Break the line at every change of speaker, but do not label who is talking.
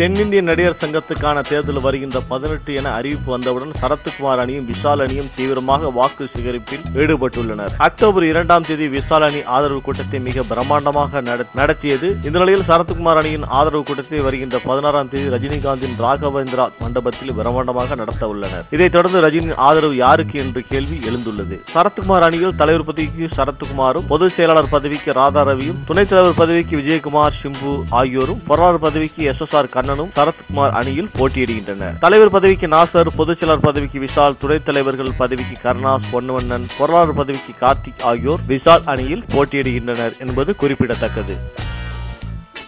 தென்னிந்திய நடிகர் சங்கத்துக்கான தேர்தல் வருகின்ற பதினெட்டு என அறிவிப்பு வந்தவுடன் சரத்குமார் அணியும் விஷால் அணியும் தீவிரமாக வாக்கு சேகரிப்பில் ஈடுபட்டுள்ளனர் அக்டோபர் இரண்டாம் தேதி விஷால் அணி ஆதரவு கூட்டத்தை மிக பிரம்மாண்டமாக நட- நடத்தியது இந்த நிலையில் சரத்குமார் அணியின் ஆதரவு கூட்டத்தை வருகின்ற பதினாறாம் தேதி ரஜினிகாந்தின் ராகவேந்திரா மண்டபத்தில் பிரம்மாண்டமாக நடத்த உள்ளனர் இதைத் தொடர்ந்து ரஜினியின் ஆதரவு யாருக்கு என்று கேள்வி எழுந்துள்ளது சரத்குமார் அணியில் தலைவர் பதவிக்கு சரத்குமாரும் பொதுச் செயலாளர் பதவிக்கு ராதா ரவியும் துணைத் தலைவர் பதவிக்கு விஜயகுமார் சிம்பு ஆகியோரும் பொருளாளர் பதவிக்கு எஸ் எஸ் ஆர் கண்ணனும் சரத்குமார் அணியில் போட்டியிடுகின்றனர் தலைவர் பதவிக்கு நாசர் பொதுச் செயலாளர் பதவிக்கு விஷால் துணைத் தலைவர்கள் பதவிக்கு கருணாஸ் பொன்னுவண்ணன் பொருளாளர் பதவிக்கு கார்த்திக் ஆகியோர் விஷால் அணியில் போட்டியிடுகின்றனர் என்பது குறிப்பிடத்தக்கது